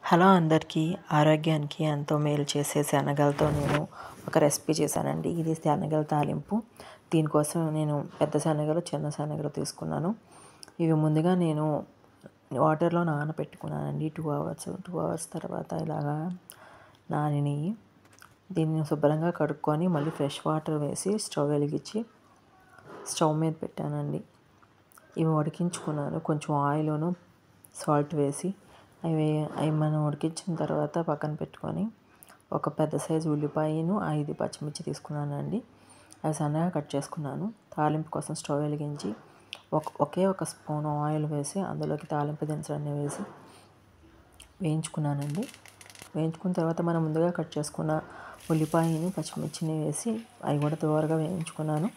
hello అందరికీ ఆరోగ్యానికి ఎంతో మేలు చేసే శనగలతో నేను ఒక రెసిపీ చేశానండి ఇది శనగల తాలింపు దీనికోసం నేను పెద్ద శనగలు చిన్న శనగలు తీసుకున్నాను ఇవి ముందుగా నేను వాటర్లో నానబెట్టుకున్నానండి టూ అవర్స్ టూ అవర్స్ తర్వాత ఇలాగా నానినవి దీన్ని శుభ్రంగా కడుక్కొని మళ్ళీ ఫ్రెష్ వాటర్ వేసి స్టవ్ వెలిగించి స్టవ్ మీద పెట్టానండి ఇవి ఉడికించుకున్నాను కొంచెం ఆయిల్ను సాల్ట్ వేసి అవి అవి మనం ఉడికించిన తర్వాత పక్కన పెట్టుకొని ఒక పెద్ద సైజు ఉల్లిపాయను ఐదు పచ్చిమిర్చి తీసుకున్నానండి అవి సన్నగా కట్ చేసుకున్నాను తాలింపు కోసం స్టవ్ వెలిగించి ఒక ఒకే ఒక స్పూన్ ఆయిల్ వేసి అందులోకి తాలింపు దినుసులన్నీ వేసి వేయించుకున్నానండి వేయించుకున్న తర్వాత మనం ముందుగా కట్ చేసుకున్న ఉల్లిపాయని పచ్చిమిర్చిని వేసి అవి కూడా దూరగా వేయించుకున్నాను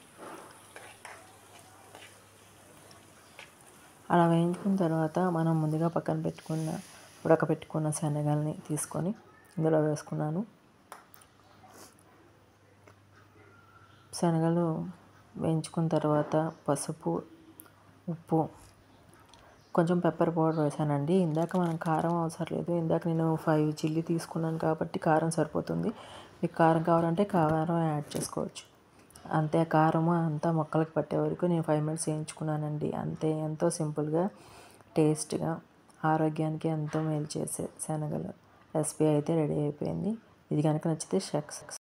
అలా వేయించుకున్న తర్వాత మనం ముందుగా పక్కన పెట్టుకున్న ఉడకబెట్టుకున్న శనగల్ని తీసుకొని ఇందులో వేసుకున్నాను శనగలు వేయించుకున్న తర్వాత పసుపు ఉప్పు కొంచెం పెప్పర్ పౌడర్ వేసానండి ఇందాక మనం కారం అవసరం లేదు ఇందాక నేను ఫైవ్ చిల్లీ తీసుకున్నాను కాబట్టి కారం సరిపోతుంది మీకు కారం కావాలంటే కారం యాడ్ చేసుకోవచ్చు అంతే కారం అంతా మొక్కలకు పట్టే వరకు నేను ఫైవ్ మినిట్స్ వేయించుకున్నానండి అంతే ఎంతో సింపుల్గా టేస్ట్గా ఆరోగ్యానికి ఎంతో మేలు చేసే శనగలు రెసిపీ అయితే రెడీ అయిపోయింది ఇది కనుక నచ్చితే షక్స్